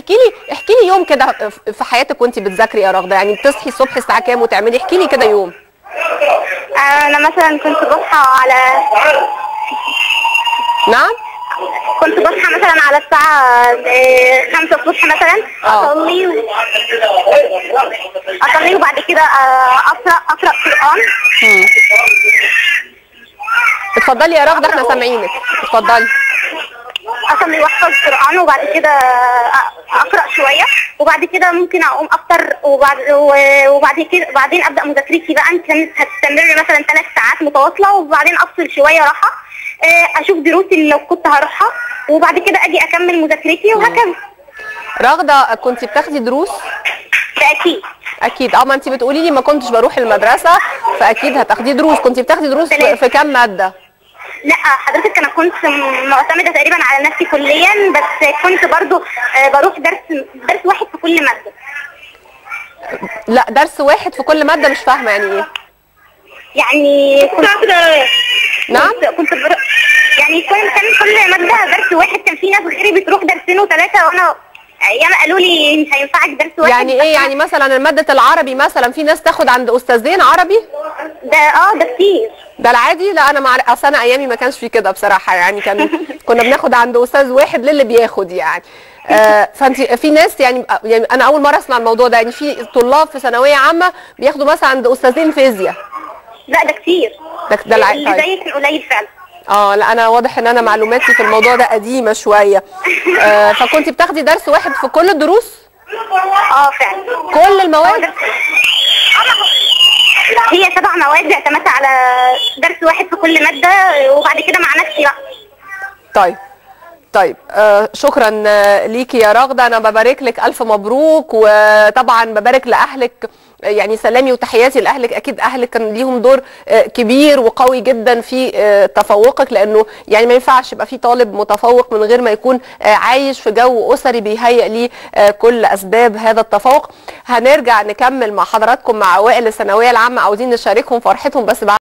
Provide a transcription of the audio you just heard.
احكي لي احكي لي يوم كده في حياتك وانت بتذاكري يا رغده يعني بتصحي الصبح الساعه كام وتعملي احكي لي كده يوم انا مثلا كنت بصحى على نعم كنت بصحى مثلا على الساعة آه، خمسة الصبح مثلا آه. أصلي و... أصلي وبعد كده آه، أقرأ أقرأ قرآن مم. اتفضلي يا رغده احنا سامعينك اتفضلي أصلي وأحفظ قرآن وبعد كده آه، أقرأ شوية وبعد كده ممكن أقوم أفطر وبعد و- وبعد كده بعدين أبدأ مذاكرتي بقى كانت هتستمر مثلا ثلاث ساعات متواصلة وبعدين أفصل شوية راحة آه، أشوف دروسي اللي لو كنت هروحها وبعد كده أجي أكمل مذاكرتي وهكذا رغده كنت بتاخدي دروس ده أكيد اكيد اه ما انت بتقولي لي ما كنتش بروح المدرسه فاكيد هتاخدي دروس كنت بتاخدي دروس في, تلاتة. في كام ماده لا حضرتك انا كنت م- معتمده تقريبا على نفسي كليا بس كنت برضو آه، بروح درس درس واحد في كل ماده لا درس واحد في كل ماده مش فاهمه يعني ايه يعني كنت نعم كنت, كنت بر... يعني كان كان كل ماده درس واحد كان في ناس غيري بتروح درسين وثلاثه وانا ايام قالوا لي مش هينفعك درس واحد يعني ايه يعني مثلا ماده العربي مثلا في ناس تاخد عند استاذين عربي ده اه ده كتير ده العادي لا انا مع اصل انا ايامي ما كانش في كده بصراحه يعني كان كنا بناخد عند استاذ واحد للي بياخد يعني آه فانت في ناس يعني يعني انا اول مره اسمع الموضوع ده يعني في طلاب في ثانويه عامه بياخدوا مثلا عند استاذين فيزياء لا ده كتير ده ده الع... اللي طيب. زي كان قليل فعلا اه لا انا واضح ان انا معلوماتي في الموضوع ده قديمه شويه آه فكنت بتاخدي درس واحد في كل الدروس اه فعلا كل المواد هي سبع مواد اعتمدت على درس واحد في كل مادة وبعد كده مع نفسي بقى طيب طيب آه شكرا آه، ليكي يا رغده انا ببارك لك الف مبروك وطبعا ببارك لاهلك آه، يعني سلامي وتحياتي لاهلك اكيد اهلك كان ليهم دور آه، كبير وقوي جدا في آه، تفوقك لانه يعني ما ينفعش يبقى في طالب متفوق من غير ما يكون آه، عايش في جو اسري بيهيئ ليه آه، كل اسباب هذا التفوق هنرجع نكمل مع حضراتكم مع اوائل الثانويه العامه عاوزين نشاركهم فرحتهم بس بعد